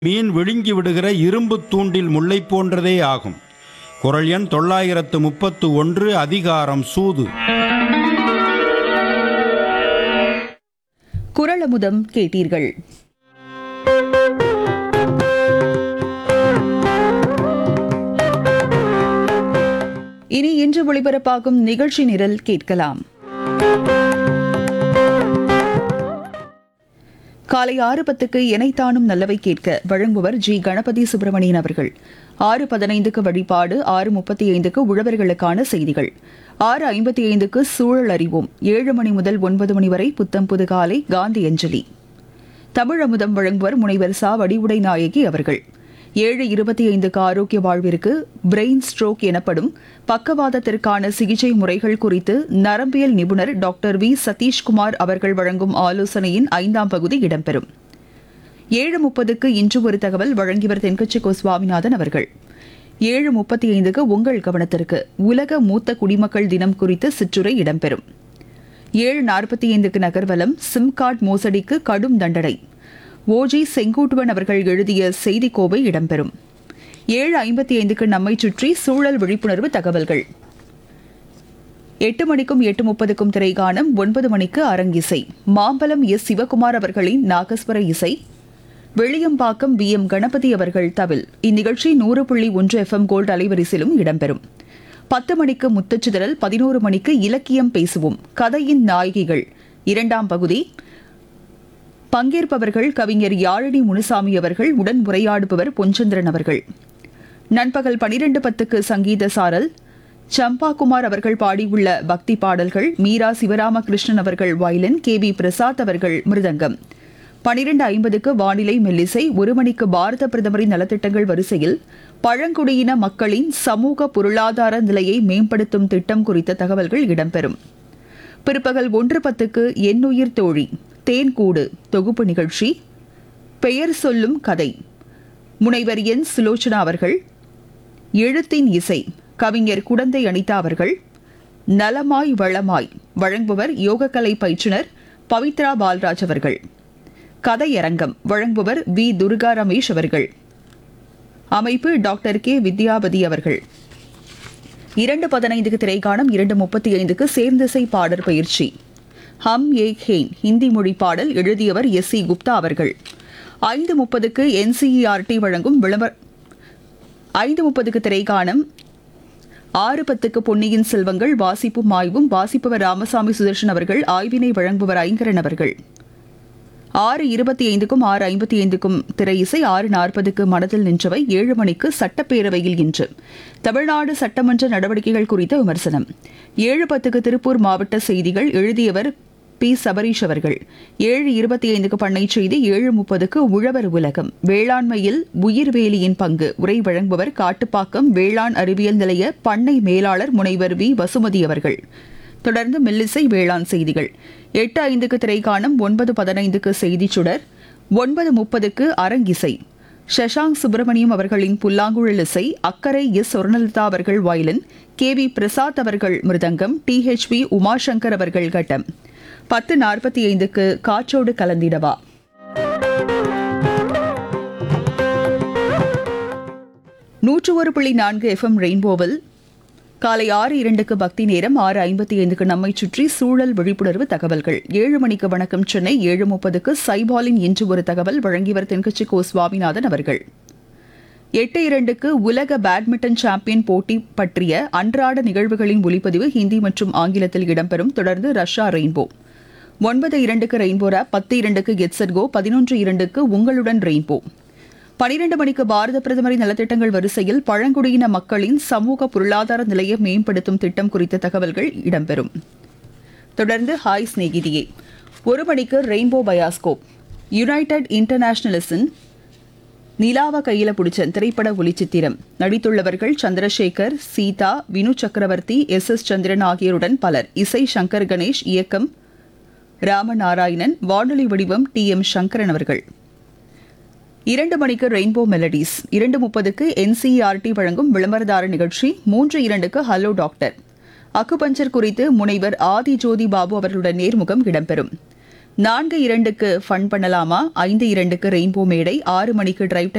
மீன் விழுங்கி விடுகிற இரும்பு தூண்டில் முல்லை போன்றதே ஆகும் குரல் எண் தொள்ளாயிரத்து முப்பத்து ஒன்று அதிகாரம் சூது குரலமுதம் கேட்டீர்கள் இனி இன்று ஒளிபரப்பாகும் நிகழ்ச்சி நிரல் கேட்கலாம் காலை ஆறு பத்துக்கு இணைத்தானும் நல்லவை கேட்க வழங்குவர் ஜி கணபதி சுப்பிரமணியன் அவர்கள் ஆறு பதினைந்துக்கு வழிபாடு ஆறு முப்பத்தி ஐந்துக்கு உழவர்களுக்கான செய்திகள் ஆறு ஐம்பத்தி ஐந்துக்கு சூழல் அறிவோம் ஏழு மணி முதல் ஒன்பது மணி வரை புத்தம் புது காலை காந்தி அஞ்சலி தமிழ் அமுதம் வழங்குவர் முனைவர் சா வடிவுடை நாயகி அவர்கள் ஏழு இருபத்தி ஐந்துக்கு ஆரோக்கிய வாழ்விற்கு பிரெயின் ஸ்ட்ரோக் எனப்படும் பக்கவாதத்திற்கான சிகிச்சை முறைகள் குறித்து நரம்பியல் நிபுணர் டாக்டர் வி சதீஷ்குமார் அவர்கள் வழங்கும் ஆலோசனையின் ஐந்தாம் பகுதி இடம்பெறும் ஏழு முப்பதுக்கு இன்று ஒரு தகவல் வழங்கியவர் தென்கட்சி கோ சுவாமிநாதன் அவர்கள் ஏழு முப்பத்தி ஐந்துக்கு உங்கள் கவனத்திற்கு உலக மூத்த குடிமக்கள் தினம் குறித்து சிற்றுரை இடம்பெறும் ஏழு நாற்பத்தி ஐந்துக்கு நகர்வலம் சிம் கார்டு மோசடிக்கு கடும் தண்டனை ஓஜி செங்கோட்டுவன் அவர்கள் எழுதிய செய்திக்கோவை இடம்பெறும் ஏழு ஐம்பத்தி ஐந்துக்கு நம்மை சுற்றி சூழல் விழிப்புணர்வு தகவல்கள் எட்டு மணிக்கும் எட்டு முப்பதுக்கும் திரைகாணம் ஒன்பது மணிக்கு அரங்கிசை மாம்பலம் எஸ் சிவகுமார் அவர்களின் நாகஸ்வர இசை வெளியம்பாக்கம் பி எம் கணபதி அவர்கள் தவில் இந்நிகழ்ச்சி நூறு புள்ளி ஒன்று எஃப்எம் கோல்டு அலைவரிசையிலும் இடம்பெறும் பத்து மணிக்கு முத்துச்சிதறல் பதினோரு மணிக்கு இலக்கியம் பேசுவோம் கதையின் நாயகிகள் இரண்டாம் பகுதி பங்கேற்பவர்கள் கவிஞர் யாழினி முனுசாமி அவர்கள் உடன் உரையாடுபவர் பொன்சந்திரன் அவர்கள் நண்பகல் பனிரெண்டு பத்துக்கு சங்கீத சாரல் சம்பாகுமார் அவர்கள் பாடியுள்ள பக்தி பாடல்கள் மீரா சிவராமகிருஷ்ணன் அவர்கள் வயலின் கே பி பிரசாத் அவர்கள் மிருதங்கம் பனிரெண்டு ஐம்பதுக்கு வானிலை மெல்லிசை ஒரு மணிக்கு பாரத பிரதமரின் நலத்திட்டங்கள் வரிசையில் பழங்குடியின மக்களின் சமூக பொருளாதார நிலையை மேம்படுத்தும் திட்டம் குறித்த தகவல்கள் இடம்பெறும் பிற்பகல் ஒன்று பத்துக்கு எண்ணுயிர் தோழி தேன்கூடு தொகுப்பு நிகழ்ச்சி பெயர் சொல்லும் கதை முனைவர் என் சுலோச்சனா அவர்கள் எழுத்தின் இசை கவிஞர் குடந்தை அனிதா அவர்கள் நலமாய் வளமாய் வழங்குபவர் யோகக்கலை பயிற்றுனர் பவித்ரா பால்ராஜ் அவர்கள் கதையரங்கம் வழங்குபவர் வி துர்கா ரமேஷ் அவர்கள் அமைப்பு டாக்டர் கே வித்யாபதி அவர்கள் இரண்டு பதினைந்துக்கு திரைக்காணம் இரண்டு முப்பத்தி ஐந்துக்கு சேர்ந்திசை பாடற் பயிற்சி ஹம் ஏ ஹேன் ஹிந்தி மொழி பாடல் எழுதியவர் எஸ் சி குப்தா அவர்கள் ஐந்து முப்பதுக்கு என்சிஇஆர்டி வழங்கும் விளம்பர ஐந்து முப்பதுக்கு திரைக்காணம் ஆறு பத்துக்கு பொன்னியின் செல்வங்கள் வாசிப்பும் ஆய்வும் வாசிப்பவர் ராமசாமி சுதர்ஷன் அவர்கள் ஆய்வினை வழங்குபவர் ஐங்கரன் அவர்கள் ஆறு இருபத்தி ஐந்துக்கும் ஆறு ஐம்பத்தி ஐந்துக்கும் திரை இசை ஆறு நாற்பதுக்கு மனதில் நின்றவை ஏழு மணிக்கு சட்டப்பேரவையில் இன்று தமிழ்நாடு சட்டமன்ற நடவடிக்கைகள் குறித்த விமர்சனம் ஏழு பத்துக்கு திருப்பூர் மாவட்ட செய்திகள் எழுதியவர் பி சபரீஷ் அவர்கள் ஏழு இருபத்தி ஐந்துக்கு பண்ணை செய்தி ஏழு முப்பதுக்கு உழவர் உலகம் வேளாண்மையில் உயிர்வேலியின் பங்கு உரை வழங்குபவர் காட்டுப்பாக்கம் வேளாண் அறிவியல் நிலைய பண்ணை மேலாளர் முனைவர் வி வசுமதி அவர்கள் தொடர்ந்து மெல்லிசை வேளாண் செய்திகள் எட்டு ஐந்துக்கு திரைக்காணம் ஒன்பது பதினைந்துக்கு செய்திச் சுடர் ஒன்பது முப்பதுக்கு அரங்கிசை ஷஷாங்க் சுப்பிரமணியம் அவர்களின் புல்லாங்குழல் இசை அக்கரை எஸ் சொர்ணலதா அவர்கள் வயலின் கே வி பிரசாத் அவர்கள் மிருதங்கம் டி ஹெச் பி உமாசங்கர் அவர்கள் கட்டம் பத்து நாற்பத்தி ஐந்துக்கு காற்றோடு கலந்திடவா நூற்று ஒரு புள்ளி நான்கு எஃப்எம் ரெயின்போவில் காலை ஆறு இரண்டுக்கு பக்தி நேரம் ஆறு ஐம்பத்தி ஐந்துக்கு நம்மை சுற்றி சூழல் விழிப்புணர்வு தகவல்கள் ஏழு மணிக்கு வணக்கம் சென்னை ஏழு முப்பதுக்கு சைபாலின் இன்று ஒரு தகவல் வழங்கியவர் தென்கட்சி கோ சுவாமிநாதன் அவர்கள் எட்டு இரண்டுக்கு உலக பேட்மிண்டன் சாம்பியன் போட்டி பற்றிய அன்றாட நிகழ்வுகளின் ஒலிப்பதிவு ஹிந்தி மற்றும் ஆங்கிலத்தில் இடம்பெறும் தொடர்ந்து ரஷ்யா ரெயின்போ ஒன்பது இரண்டுக்கு ரெயின்போ ரேப் பத்து இரண்டுக்கு கெட்சட் கோ பதினொன்று இரண்டுக்கு உங்களுடன் ரெயின்போ பனிரெண்டு மணிக்கு பாரத பிரதமரின் நலத்திட்டங்கள் வரிசையில் பழங்குடியின மக்களின் சமூக பொருளாதார நிலையை மேம்படுத்தும் திட்டம் குறித்த தகவல்கள் இடம்பெறும் தொடர்ந்து ஹாய் சிநேகிதியே ஒரு மணிக்கு ரெயின்போ பயாஸ்கோப் யுனைடெட் இன்டர்நேஷனலிஸின் நிலாவ கையில புடிச்சன் திரைப்பட ஒளிச்சித்திரம் நடித்துள்ளவர்கள் சந்திரசேகர் சீதா வினு சக்கரவர்த்தி எஸ் எஸ் சந்திரன் ஆகியோருடன் பலர் இசை சங்கர் கணேஷ் இயக்கம் ராமநாராயணன் வானொலி வடிவம் டி எம் சங்கரன் அவர்கள் இரண்டு மணிக்கு ரெயின்போ மெலடிஸ் இரண்டு முப்பதுக்கு என்சிஇஆர்டி வழங்கும் விளம்பரதார நிகழ்ச்சி மூன்று இரண்டுக்கு ஹலோ டாக்டர் அக்குபஞ்சர் குறித்து முனைவர் ஆதி ஜோதி பாபு அவர்களுடன் நேர்முகம் இடம்பெறும் நான்கு இரண்டுக்கு ஃபன் பண்ணலாமா ஐந்து இரண்டுக்கு ரெயின்போ மேடை ஆறு மணிக்கு டிரைவ்